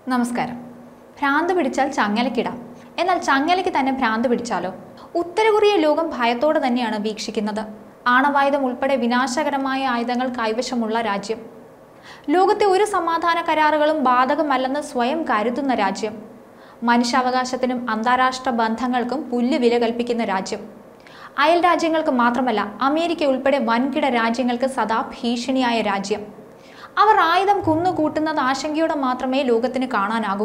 നമസ്കാരം ഭ്രാന്ത് പിടിച്ചാൽ ചങ്ങലക്കിടാം എന്നാൽ ചങ്ങലയ്ക്ക് തന്നെ ഭ്രാന്ത് പിടിച്ചാലോ ഉത്തര കൊറിയ ലോകം ഭയത്തോടെ തന്നെയാണ് വീക്ഷിക്കുന്നത് ആണവായുധം ഉൾപ്പെടെ വിനാശകരമായ ആയുധങ്ങൾ കൈവശമുള്ള രാജ്യം ലോകത്തെ ഒരു സമാധാന കരാറുകളും ബാധകമല്ലെന്ന് സ്വയം കരുതുന്ന രാജ്യം മനുഷ്യാവകാശത്തിനും അന്താരാഷ്ട്ര ബന്ധങ്ങൾക്കും പുല്ല് വില കൽപ്പിക്കുന്ന രാജ്യം അയൽ രാജ്യങ്ങൾക്ക് മാത്രമല്ല അമേരിക്ക ഉൾപ്പെടെ വൻകിട രാജ്യങ്ങൾക്ക് സദാ ഭീഷണിയായ രാജ്യം അവർ ആയുധം കുന്നുകൂട്ടുന്നത് ആശങ്കയോടെ മാത്രമേ ലോകത്തിന് കാണാനാകൂ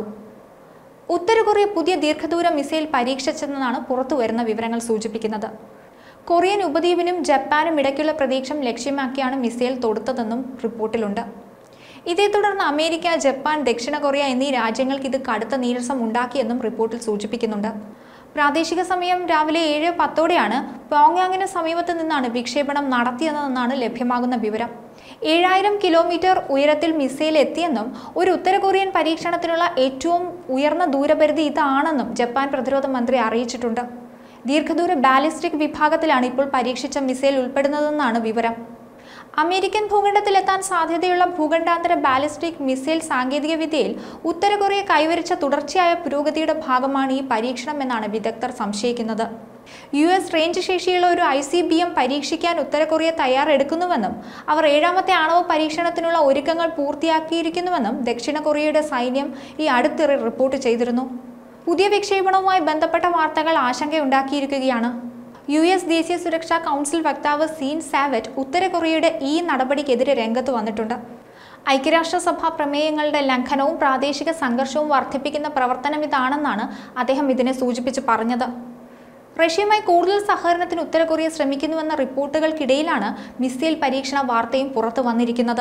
ഉത്തര കൊറിയ പുതിയ ദീർഘദൂര മിസൈൽ പരീക്ഷിച്ചതെന്നാണ് പുറത്തുവരുന്ന വിവരങ്ങൾ സൂചിപ്പിക്കുന്നത് കൊറിയൻ ഉപദ്വീപിനും ജപ്പാനും ഇടയ്ക്കുള്ള പ്രതീക്ഷം ലക്ഷ്യമാക്കിയാണ് മിസൈൽ തൊടുത്തതെന്നും റിപ്പോർട്ടിലുണ്ട് ഇതേ തുടർന്ന് അമേരിക്ക ജപ്പാൻ ദക്ഷിണ കൊറിയ എന്നീ രാജ്യങ്ങൾക്ക് ഇത് കടുത്ത നീരസം ഉണ്ടാക്കിയെന്നും റിപ്പോർട്ടിൽ സൂചിപ്പിക്കുന്നുണ്ട് പ്രാദേശിക സമയം രാവിലെ ഏഴ് പത്തോടെയാണ് പോങ്യാങ്ങിന് സമീപത്ത് നിന്നാണ് വിക്ഷേപണം നടത്തിയതെന്നാണ് ലഭ്യമാകുന്ന വിവരം ഏഴായിരം കിലോമീറ്റർ ഉയരത്തിൽ മിസൈൽ എത്തിയെന്നും ഒരു ഉത്തര കൊറിയൻ പരീക്ഷണത്തിനുള്ള ഏറ്റവും ഉയർന്ന ദൂരപരിധി ഇതാണെന്നും ജപ്പാൻ പ്രതിരോധ മന്ത്രി അറിയിച്ചിട്ടുണ്ട് ദീർഘദൂര ബാലിസ്റ്റിക് വിഭാഗത്തിലാണ് ഇപ്പോൾ പരീക്ഷിച്ച മിസൈൽ ഉൾപ്പെടുന്നതെന്നാണ് വിവരം അമേരിക്കൻ ഭൂഖണ്ഡത്തിലെത്താൻ സാധ്യതയുള്ള ഭൂഖണ്ഡാന്തര ബാലിസ്റ്റിക് മിസൈൽ സാങ്കേതികവിദ്യയിൽ ഉത്തര കൊറിയ കൈവരിച്ച തുടർച്ചയായ പുരോഗതിയുടെ ഭാഗമാണ് ഈ പരീക്ഷണം എന്നാണ് വിദഗ്ധർ സംശയിക്കുന്നത് യു എസ് റേഞ്ച് ശേഷിയുള്ള ഒരു ഐ സി ബി എം പരീക്ഷിക്കാൻ ഉത്തര കൊറിയ തയ്യാറെടുക്കുന്നുവെന്നും അവർ ഏഴാമത്തെ ആണവ പരീക്ഷണത്തിനുള്ള ഒരുക്കങ്ങൾ പൂർത്തിയാക്കിയിരിക്കുന്നുവെന്നും ദക്ഷിണ കൊറിയയുടെ സൈന്യം ഈ അടുത്തിടെ റിപ്പോർട്ട് ചെയ്തിരുന്നു പുതിയ വിക്ഷേപണവുമായി ബന്ധപ്പെട്ട വാർത്തകൾ ആശങ്കയുണ്ടാക്കിയിരിക്കുകയാണ് യു എസ് ദേശീയ സുരക്ഷാ കൗൺസിൽ വക്താവ് സീൻ സാവറ്റ് ഉത്തര കൊറിയയുടെ ഈ നടപടിക്കെതിരെ രംഗത്ത് വന്നിട്ടുണ്ട് ഐക്യരാഷ്ട്രസഭ പ്രമേയങ്ങളുടെ ലംഘനവും പ്രാദേശിക സംഘർഷവും വർദ്ധിപ്പിക്കുന്ന പ്രവർത്തനം ഇതാണെന്നാണ് അദ്ദേഹം ഇതിനെ സൂചിപ്പിച്ച് പറഞ്ഞത് റഷ്യയുമായി കൂടുതൽ സഹകരണത്തിന് ഉത്തര കൊറിയ ശ്രമിക്കുന്നുവെന്ന റിപ്പോർട്ടുകൾക്കിടയിലാണ് മിസൈൽ പരീക്ഷണ വാർത്തയും പുറത്തു വന്നിരിക്കുന്നത്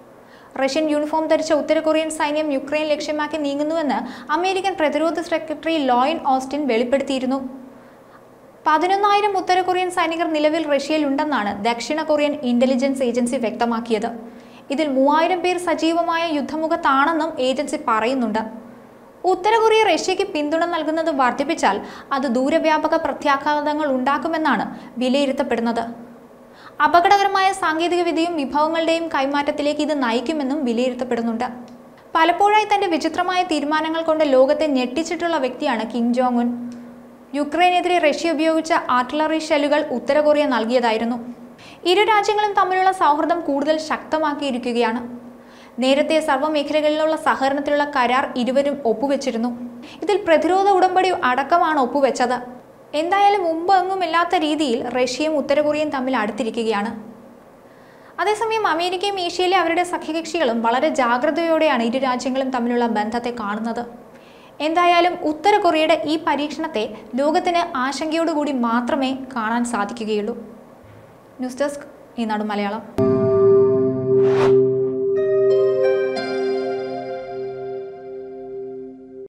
റഷ്യൻ യൂണിഫോം ധരിച്ച ഉത്തര കൊറിയൻ സൈന്യം യുക്രൈൻ ലക്ഷ്യമാക്കി നീങ്ങുന്നുവെന്ന് അമേരിക്കൻ പ്രതിരോധ സെക്രട്ടറി ലോയിൻ ഓസ്റ്റിൻ വെളിപ്പെടുത്തിയിരുന്നു പതിനൊന്നായിരം ഉത്തര കൊറിയൻ സൈനികർ നിലവിൽ റഷ്യയിലുണ്ടെന്നാണ് ദക്ഷിണ കൊറിയൻ ഇന്റലിജൻസ് ഏജൻസി വ്യക്തമാക്കിയത് ഇതിൽ മൂവായിരം പേർ സജീവമായ യുദ്ധമുഖത്താണെന്നും ഏജൻസി പറയുന്നുണ്ട് ഉത്തര കൊറിയ റഷ്യയ്ക്ക് പിന്തുണ നൽകുന്നത് വർദ്ധിപ്പിച്ചാൽ അത് ദൂരവ്യാപക പ്രത്യാഘാതങ്ങൾ ഉണ്ടാക്കുമെന്നാണ് വിലയിരുത്തപ്പെടുന്നത് അപകടകരമായ സാങ്കേതികവിദ്യയും വിഭവങ്ങളുടെയും കൈമാറ്റത്തിലേക്ക് ഇത് നയിക്കുമെന്നും വിലയിരുത്തപ്പെടുന്നുണ്ട് പലപ്പോഴായി തന്റെ വിചിത്രമായ തീരുമാനങ്ങൾ കൊണ്ട് ലോകത്തെ ഞെട്ടിച്ചിട്ടുള്ള വ്യക്തിയാണ് കിം ജോങ് ഉൻ യുക്രൈനെതിരെ റഷ്യ ഉപയോഗിച്ച ആർട്ടിലറി ഷെല്ലുകൾ ഉത്തര കൊറിയ നൽകിയതായിരുന്നു ഇരു രാജ്യങ്ങളും തമ്മിലുള്ള സൗഹൃദം കൂടുതൽ ശക്തമാക്കിയിരിക്കുകയാണ് നേരത്തെ സർവ്വമേഖലകളിലുള്ള സഹകരണത്തിലുള്ള കരാർ ഇരുവരും ഒപ്പുവെച്ചിരുന്നു ഇതിൽ പ്രതിരോധ ഉടമ്പടി അടക്കമാണ് ഒപ്പുവെച്ചത് എന്തായാലും മുമ്പ് എങ്ങുമില്ലാത്ത രീതിയിൽ റഷ്യയും ഉത്തര കൊറിയയും തമ്മിൽ അടുത്തിരിക്കുകയാണ് അതേസമയം അമേരിക്കയും ഏഷ്യയിലെ അവരുടെ സഖ്യകക്ഷികളും വളരെ ജാഗ്രതയോടെയാണ് ഇരു രാജ്യങ്ങളും തമ്മിലുള്ള ബന്ധത്തെ കാണുന്നത് എന്തായാലും ഉത്തര കൊറിയയുടെ ഈ പരീക്ഷണത്തെ ലോകത്തിന് ആശങ്കയോടുകൂടി മാത്രമേ കാണാൻ സാധിക്കുകയുള്ളൂ ന്യൂസ് ഡെസ്ക് ഈനാട് മലയാളം